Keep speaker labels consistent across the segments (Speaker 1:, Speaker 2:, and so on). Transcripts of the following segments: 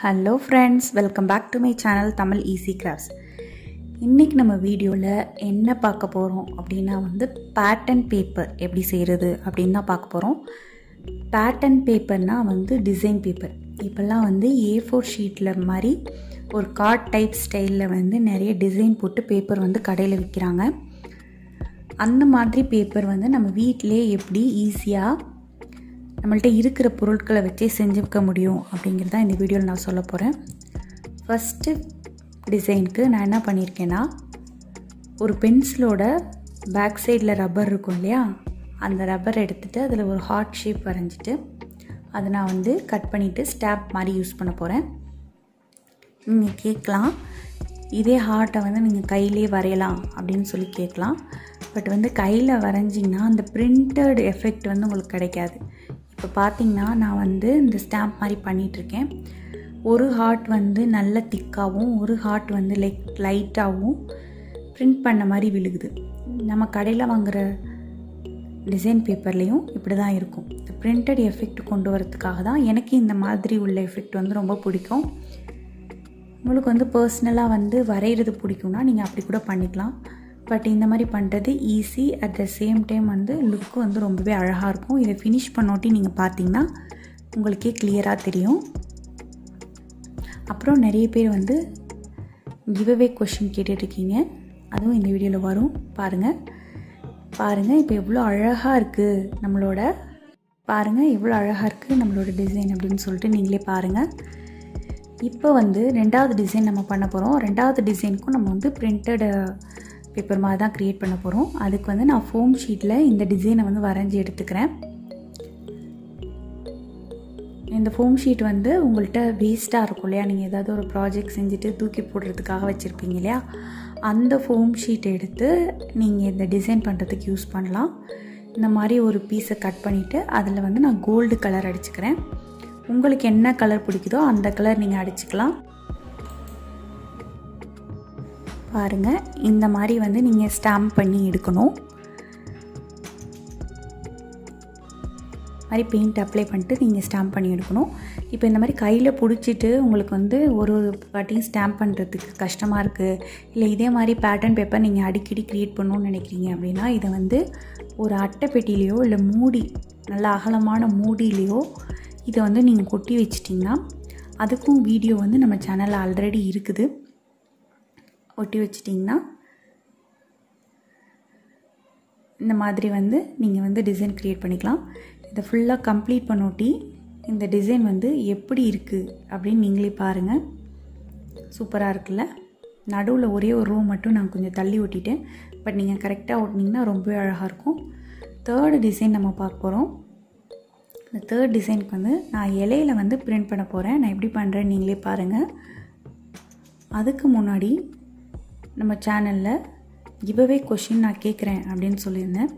Speaker 1: hello friends welcome back to my channel Tamil easy crafts இன்றைக்கி நம்ம வீடியோவில் என்ன பார்க்க போகிறோம் அப்படின்னா வந்து பேட்டர்ன் பேப்பர் எப்படி செய்கிறது அப்படின்னு தான் பார்க்க போகிறோம் பேட்டர்ன் பேப்பர்னால் வந்து டிசைன் பேப்பர் இப்போல்லாம் வந்து ஏ ஃபோர் ஷீட்டில் மாதிரி ஒரு கார்ட் டைப் ஸ்டைலில் வந்து நிறைய டிசைன் போட்டு பேப்பர் வந்து கடையில் விற்கிறாங்க அந்த மாதிரி பேப்பர் வந்து நம்ம வீட்டிலே எப்படி ஈஸியாக நம்மள்ட்ட இருக்கிற பொருட்களை வச்சே செஞ்சுக்க முடியும் அப்படிங்கிறது தான் இந்த வீடியோவில் நான் சொல்ல போகிறேன் ஃபஸ்ட்டு டிசைனுக்கு நான் என்ன பண்ணியிருக்கேன்னா ஒரு பென்சிலோட பேக் சைடில் ரப்பர் இருக்கும் இல்லையா அந்த ரப்பர் எடுத்துகிட்டு அதில் ஒரு ஹார்ட் ஷேப் வரைஞ்சிட்டு அதை நான் வந்து கட் பண்ணிவிட்டு ஸ்டாப் மாதிரி யூஸ் பண்ண போகிறேன் நீங்கள் கேட்கலாம் இதே ஹார்ட்டை வந்து நீங்கள் கையிலே வரையலாம் அப்படின்னு சொல்லி கேட்கலாம் பட் வந்து கையில் வரைஞ்சிங்கன்னா அந்த பிரிண்டட் எஃபெக்ட் வந்து உங்களுக்கு கிடைக்காது இப்போ பார்த்தீங்கன்னா நான் வந்து இந்த ஸ்டாம்ப் மாதிரி பண்ணிகிட்ருக்கேன் ஒரு ஹார்ட் வந்து நல்ல திக்காகவும் ஒரு ஹார்ட் வந்து லைக் லைட்டாகவும் பிரிண்ட் பண்ண மாதிரி விழுகுது நம்ம கடையில் வாங்குகிற டிசைன் பேப்பர்லேயும் இப்படி தான் இருக்கும் இந்த பிரிண்டட் எஃபெக்ட் கொண்டு வரதுக்காக தான் எனக்கு இந்த மாதிரி உள்ள எஃபெக்ட் வந்து ரொம்ப பிடிக்கும் உங்களுக்கு வந்து பர்சனலாக வந்து வரைகிறது பிடிக்கும்னா நீங்கள் அப்படி கூட பண்ணிக்கலாம் பட் இந்த மாதிரி பண்ணுறது easy at the same time வந்து லுக்கு வந்து ரொம்பவே அழகாக இருக்கும் இதை ஃபினிஷ் பண்ணோட்டி நீங்கள் பார்த்தீங்கன்னா உங்களுக்கே கிளியராக தெரியும் அப்புறம் நிறைய பேர் வந்து கிவ்அவே கொஷின் கேட்டுட்ருக்கீங்க அதுவும் இந்த வீடியோவில் வரும் பாருங்கள் பாருங்கள் இப்போ எவ்வளோ அழகாக இருக்குது நம்மளோட பாருங்கள் எவ்வளோ அழகாக இருக்குது நம்மளோட டிசைன் அப்படின்னு சொல்லிட்டு நீங்களே பாருங்கள் இப்போ வந்து ரெண்டாவது டிசைன் நம்ம பண்ண போகிறோம் ரெண்டாவது டிசைனுக்கும் நம்ம வந்து பிரிண்டட் பேப்பர் மாதிரி தான் க்ரியேட் பண்ண போகிறோம் அதுக்கு வந்து நான் ஃபோம் ஷீட்டில் இந்த டிசைனை வந்து வரைஞ்சி எடுத்துக்கிறேன் இந்த ஃபோம் ஷீட் வந்து உங்கள்கிட்ட வேஸ்ட்டாக இருக்கும் இல்லையா நீங்கள் ஏதாவது ஒரு ப்ராஜெக்ட் செஞ்சுட்டு தூக்கி போடுறதுக்காக வச்சுருப்பீங்க இல்லையா அந்த ஃபோம் ஷீட் எடுத்து நீங்கள் இந்த டிசைன் பண்ணுறதுக்கு யூஸ் பண்ணலாம் இந்த மாதிரி ஒரு பீஸை கட் பண்ணிவிட்டு அதில் வந்து நான் கோல்டு கலர் அடிச்சுக்கிறேன் உங்களுக்கு என்ன கலர் பிடிக்குதோ அந்த கலர் நீங்கள் அடிச்சுக்கலாம் பாருங்கள் இந்த மாதிரி வந்து நீங்கள் ஸ்டாம்ப் பண்ணி எடுக்கணும் மாதிரி பெயிண்ட் அப்ளை பண்ணிட்டு நீங்கள் ஸ்டாம்ப் பண்ணி எடுக்கணும் இப்போ இந்த மாதிரி கையில் பிடிச்சிட்டு உங்களுக்கு வந்து ஒரு ஒரு வாட்டியும் ஸ்டாம்ப் பண்ணுறதுக்கு கஷ்டமாக இருக்குது இல்லை இதே மாதிரி பேட்டர்ன் பேப்பர் நீங்கள் அடிக்கடி க்ரியேட் பண்ணணும்னு நினைக்கிறீங்க அப்படின்னா இதை வந்து ஒரு அட்டை பெட்டிலேயோ இல்லை மூடி நல்ல அகலமான மூடியிலையோ இதை வந்து நீங்கள் கொட்டி வச்சிட்டிங்கன்னா அதுக்கும் வீடியோ வந்து நம்ம சேனலில் ஆல்ரெடி இருக்குது ஒட்டி வச்சிட்டிங்கன்னா இந்த மாதிரி வந்து நீங்கள் வந்து டிசைன் க்ரியேட் பண்ணிக்கலாம் இதை ஃபுல்லாக கம்ப்ளீட் பண்ணோட்டி இந்த டிசைன் வந்து எப்படி இருக்குது அப்படின்னு நீங்களே பாருங்கள் சூப்பராக இருக்குல்ல நடுவில் ஒரே ஒரு ரூ மட்டும் நான் கொஞ்சம் தள்ளி ஒட்டிட்டேன் பட் நீங்கள் கரெக்டாக ஓட்டினீங்கன்னா ரொம்பவே அழகாக இருக்கும் தேர்டு டிசைன் நம்ம பார்க்க போகிறோம் இந்த தேர்ட் டிசைனுக்கு வந்து நான் இலையில் வந்து பிரிண்ட் பண்ண போகிறேன் நான் எப்படி பண்ணுறேன்னு நீங்களே பாருங்கள் அதுக்கு முன்னாடி நம்ம சேனலில் கிவ்அவே கொஷின் நான் கேட்குறேன் அப்படின்னு சொல்லியிருந்தேன்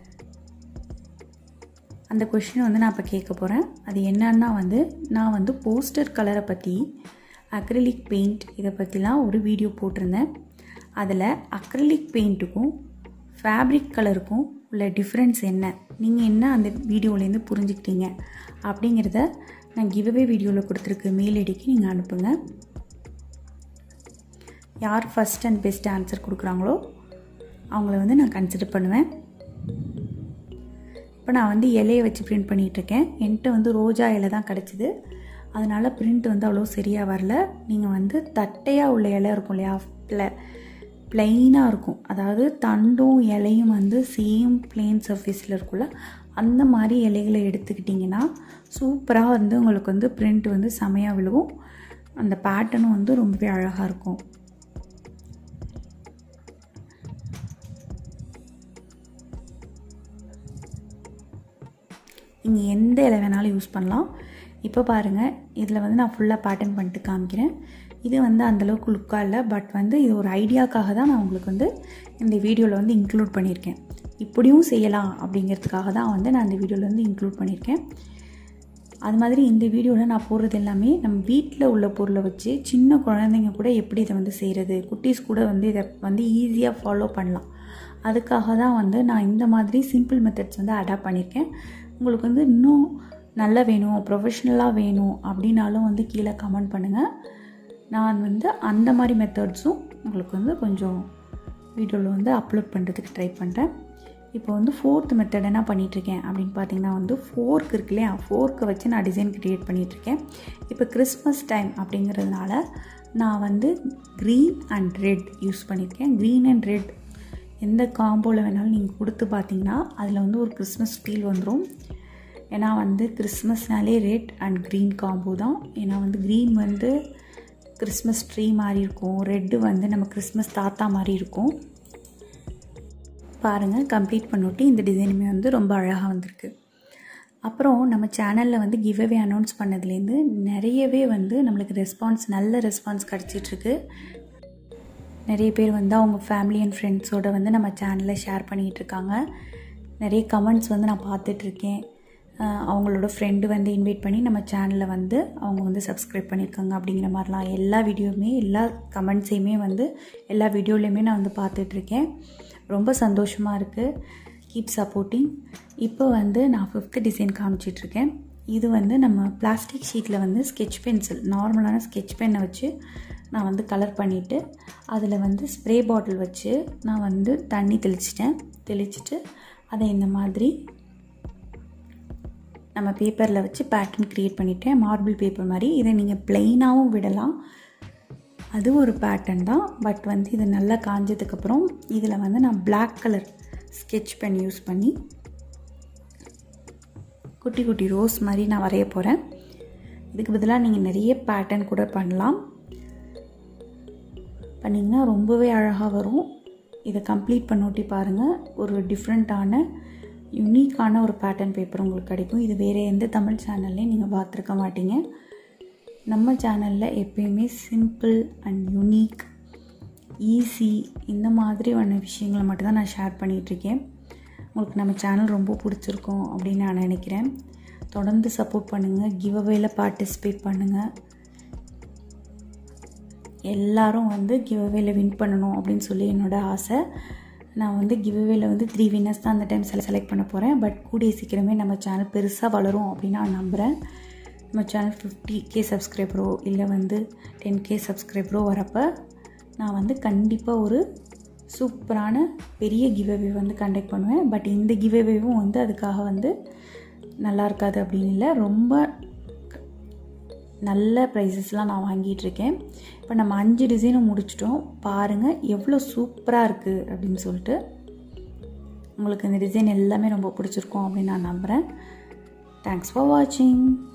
Speaker 1: அந்த கொஷின் வந்து நான் இப்போ கேட்க போகிறேன் அது என்னன்னா வந்து நான் வந்து போஸ்டர் கலரை பற்றி அக்ரிலிக் பெயிண்ட் இதை பற்றிலாம் ஒரு வீடியோ போட்டிருந்தேன் அதில் அக்ரிலிக் பெயிண்ட்டுக்கும் ஃபேப்ரிக் கலருக்கும் உள்ள டிஃப்ரென்ஸ் என்ன நீங்கள் என்ன அந்த வீடியோலேருந்து புரிஞ்சுக்கிட்டீங்க அப்படிங்கிறத நான் கிவ்அவே வீடியோவில் கொடுத்துருக்க மெயில் ஐடிக்கு நீங்கள் அனுப்புங்க யார் ஃபஸ்ட் அண்ட் பெஸ்ட் ஆன்சர் கொடுக்குறாங்களோ அவங்கள வந்து நான் கன்சிடர் பண்ணுவேன் இப்போ நான் வந்து இலையை வச்சு பிரிண்ட் பண்ணிகிட்ருக்கேன் என்கிட்ட வந்து ரோஜா இலை தான் கிடச்சிது அதனால் பிரிண்ட் வந்து அவ்வளோ சரியாக வரல நீங்கள் வந்து தட்டையாக உள்ள இலை இருக்கும் இல்லையா ப்ள ப்ளைனாக இருக்கும் அதாவது தண்டும் இலையும் வந்து சேம் பிளெயின் சர்ஃபேஸில் இருக்குல்ல அந்த மாதிரி இலைகளை எடுத்துக்கிட்டிங்கன்னா சூப்பராக வந்து உங்களுக்கு வந்து பிரிண்ட் வந்து செமையாக விழுவும் அந்த பேட்டர்னும் வந்து ரொம்பவே அழகாக இருக்கும் நீங்கள் எந்த இலை வேணாலும் யூஸ் பண்ணலாம் இப்போ பாருங்கள் இதில் வந்து நான் ஃபுல்லாக பேட்டர்ன் பண்ணிட்டு காமிக்கிறேன் இது வந்து அந்தளவுக்கு லுக்காக இல்லை பட் வந்து இது ஒரு ஐடியாக்காக தான் நான் உங்களுக்கு வந்து இந்த வீடியோவில் வந்து இன்க்ளூட் பண்ணியிருக்கேன் இப்படியும் செய்யலாம் அப்படிங்கிறதுக்காக தான் வந்து நான் இந்த வீடியோவில் வந்து இன்க்ளூட் பண்ணியிருக்கேன் அது மாதிரி இந்த வீடியோவில் நான் போடுறது எல்லாமே நம்ம வீட்டில் உள்ள பொருளை வச்சு சின்ன குழந்தைங்க கூட எப்படி இதை வந்து செய்கிறது குட்டீஸ் கூட வந்து இதை வந்து ஈஸியாக ஃபாலோ பண்ணலாம் அதுக்காக தான் வந்து நான் இந்த மாதிரி சிம்பிள் மெத்தட்ஸ் வந்து அடாப்ட் பண்ணியிருக்கேன் உங்களுக்கு வந்து இன்னும் நல்லா வேணும் ப்ரொஃபஷ்னலாக வேணும் அப்படின்னாலும் வந்து கீழே கமெண்ட் பண்ணுங்கள் நான் வந்து அந்த மாதிரி மெத்தட்ஸும் உங்களுக்கு வந்து கொஞ்சம் வீடியோவில் வந்து அப்லோட் பண்ணுறதுக்கு ட்ரை பண்ணுறேன் இப்போ வந்து ஃபோர்த் மெத்தட் என்ன பண்ணிகிட்ருக்கேன் அப்படின்னு பார்த்தீங்கன்னா வந்து ஃபோர்க் இருக்கு இல்லையா ஃபோர்க்கை வச்சு நான் டிசைன் க்ரியேட் பண்ணிகிட்ருக்கேன் இப்போ கிறிஸ்மஸ் டைம் அப்படிங்கிறதுனால நான் வந்து க்ரீன் அண்ட் ரெட் யூஸ் பண்ணியிருக்கேன் க்ரீன் அண்ட் ரெட் எந்த காம்போவில் வேணாலும் நீங்கள் கொடுத்து பார்த்தீங்கன்னா அதில் வந்து ஒரு கிறிஸ்மஸ் ஃபீல் வந்துடும் ஏன்னா வந்து கிறிஸ்மஸ்னாலே ரெட் அண்ட் க்ரீன் காம்போ தான் ஏன்னா வந்து க்ரீன் வந்து கிறிஸ்மஸ் ட்ரீ மாதிரி இருக்கும் ரெட்டு வந்து நம்ம கிறிஸ்மஸ் தாத்தா மாதிரி இருக்கும் பாருங்கள் கம்ப்ளீட் பண்ணிவிட்டு இந்த டிசைனுமே வந்து ரொம்ப அழகாக வந்திருக்கு அப்புறம் நம்ம சேனலில் வந்து கிவ்அவே அனௌன்ஸ் பண்ணதுலேருந்து நிறையவே வந்து நம்மளுக்கு ரெஸ்பான்ஸ் நல்ல ரெஸ்பான்ஸ் கிடச்சிட்ருக்கு நிறைய பேர் வந்து அவங்க ஃபேமிலி அண்ட் ஃப்ரெண்ட்ஸோடு வந்து நம்ம சேனலில் ஷேர் பண்ணிகிட்டு இருக்காங்க நிறைய கமெண்ட்ஸ் வந்து நான் பார்த்துட்ருக்கேன் அவங்களோட ஃப்ரெண்டு வந்து இன்வைட் பண்ணி நம்ம சேனலில் வந்து அவங்க வந்து சப்ஸ்கிரைப் பண்ணியிருக்காங்க அப்படிங்கிற மாதிரிலாம் எல்லா வீடியோவுமே எல்லா கமெண்ட்ஸையுமே வந்து எல்லா வீடியோலையுமே நான் வந்து பார்த்துட்ருக்கேன் ரொம்ப சந்தோஷமாக இருக்குது கீப் சப்போர்ட்டிங் இப்போ வந்து நான் ஃபிஃப்த்து டிசைன் காமிச்சிட்ருக்கேன் இது வந்து நம்ம பிளாஸ்டிக் ஷீட்டில் வந்து ஸ்கெச் பென்சில் நார்மலான ஸ்கெச் பென்னை வச்சு நான் வந்து கலர் பண்ணிவிட்டு அதில் வந்து ஸ்ப்ரே பாட்டில் வச்சு நான் வந்து தண்ணி தெளிச்சிட்டேன் தெளிச்சிட்டு அதை இந்த மாதிரி நம்ம பேப்பரில் வச்சு பேட்டர்ன் க்ரியேட் பண்ணிவிட்டேன் மார்பிள் பேப்பர் மாதிரி இதை நீங்கள் ப்ளெயினாகவும் விடலாம் அது ஒரு பேட்டர்ன் தான் பட் வந்து இது நல்லா காஞ்சதுக்கப்புறம் இதில் வந்து நான் black colour sketch pen use பண்ணி குட்டி குட்டி ரோஸ் மாதிரி நான் வரைய போகிறேன் இதுக்கு பதிலாக நீங்கள் நிறைய பேட்டர்ன் கூட பண்ணலாம் பண்ணிங்கன்னா ரொம்பவே அழகாக வரும் இதை கம்ப்ளீட் பண்ணோட்டி பாருங்கள் ஒரு டிஃப்ரெண்ட்டான யுனிக்கான ஒரு பேட்டர்ன் பேப்பர் உங்களுக்கு கிடைக்கும் இது வேறு எந்த தமிழ் சேனல்லையும் நீங்கள் பார்த்துருக்க மாட்டீங்க நம்ம சேனலில் எப்பயுமே சிம்பிள் அண்ட் யுனிக் ஈஸி இந்த மாதிரியான விஷயங்களை மட்டும்தான் நான் ஷேர் பண்ணிகிட்ருக்கேன் உங்களுக்கு நம்ம சேனல் ரொம்ப பிடிச்சிருக்கோம் அப்படின்னு நான் நினைக்கிறேன் தொடர்ந்து சப்போர்ட் பண்ணுங்கள் கிவ் அவேல பார்ட்டிசிபேட் பண்ணுங்கள் எல்லாரும் வந்து கிவ் அவேல வின் பண்ணணும் அப்படின்னு சொல்லி என்னோடய ஆசை நான் வந்து கிவ் அவேல வந்து த்ரீ வின்னர்ஸ் தான் அந்த டைம் செல செலக்ட் பண்ண போகிறேன் பட் கூடிய சீக்கிரமே நம்ம சேனல் பெருசாக வளரும் அப்படின்னு நான் நம்புகிறேன் நம்ம சேனல் ஃபிஃப்டி கே சப்ஸ்கிரைபரோ இல்லை வந்து டென் கே சப்ஸ்கிரைபரோ வரப்போ நான் வந்து கண்டிப்பாக ஒரு சூப்பரான பெரிய கிவ்அவே வந்து கண்டக்ட் பண்ணுவேன் பட் இந்த கிவ்அவேவும் வந்து அதுக்காக வந்து நல்லா இருக்காது அப்படின்னு இல்லை ரொம்ப நல்ல ப்ரைஸஸ்லாம் நான் வாங்கிட்டுருக்கேன் இப்போ நம்ம அஞ்சு டிசைனும் முடிச்சிட்டோம் பாருங்கள் எவ்வளோ சூப்பராக இருக்குது அப்படின்னு சொல்லிட்டு உங்களுக்கு இந்த டிசைன் எல்லாமே ரொம்ப பிடிச்சிருக்கும் அப்படின்னு நான் நம்புகிறேன் தேங்க்ஸ் ஃபார் வாட்சிங்